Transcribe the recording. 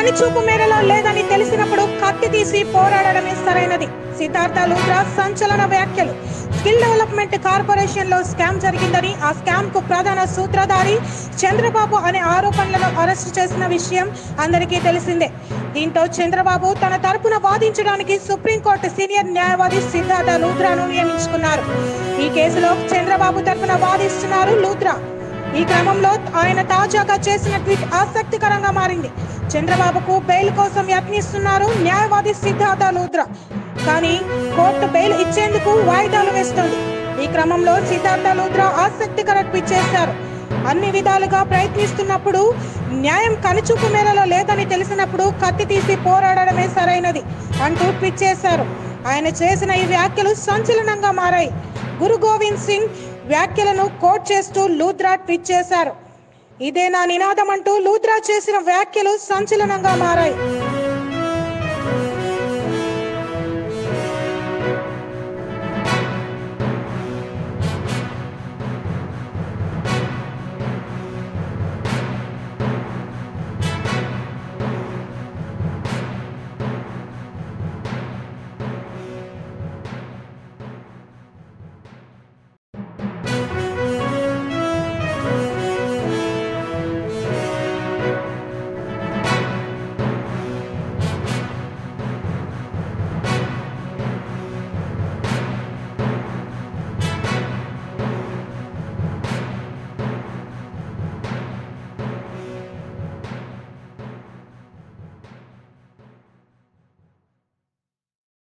కనిచూపు మేరలో లేదని తెలిసినప్పుడు కత్తి తీసి పోరాడడమే సరైనది సిద్ధార్థ లూత్రా సంచలన వ్యాఖ్యలు స్కిల్ డెవలప్మెంట్ కార్పొరేషన్ లో స్కామ్ జరిగిందని ఆ స్కామ్ కు ప్రధాన సూత్రధారి చంద్రబాబు అనే ఆరోపణలను అరెస్టు చేసిన విషయం అందరికీ తెలిసిందే దీంతో చంద్రబాబు తన తరపున వాదించడానికి సుప్రీంకోర్టు సీనియర్ న్యాయవాది సిద్ధార్థ లూత్రాను నియమించుకున్నారు ఈ కేసులో చంద్రబాబు తరపున వాదిస్తున్నారు లూత్రా ఈ క్రమంలో ఆయన తాజాగా చేసిన ట్వీట్ ఆసక్తికరంగా మారింది చంద్రబాబుకు బెయిల్ కోసం యత్నిస్తున్నారు న్యాయవాది సిద్ధార్థ లూత్రా కానీ కోర్టు బెయిల్ ఇచ్చేందుకు వాయిదాలు వేస్తుంది ఈ క్రమంలో సిద్ధార్థ లూత్రా ఆసక్తికర ట్వీట్ చేశారు అన్ని విధాలుగా ప్రయత్నిస్తున్నప్పుడు న్యాయం కనుచూపు మేరలో లేదని తెలిసినప్పుడు కత్తి తీసి పోరాడడమే సరైనది అంటూ ట్వీట్ చేశారు ఆయన చేసిన ఈ వ్యాఖ్యలు సంచలనంగా మారాయి గురు గోవింద్ సింగ్ వ్యాఖ్యలను కోట్ చేస్తూ లూత్రా ట్వీట్ చేశారు ఇదే నా నినాదం అంటూ లూత్రా చేసిన వ్యాఖ్యలు సంచలనంగా మారాయి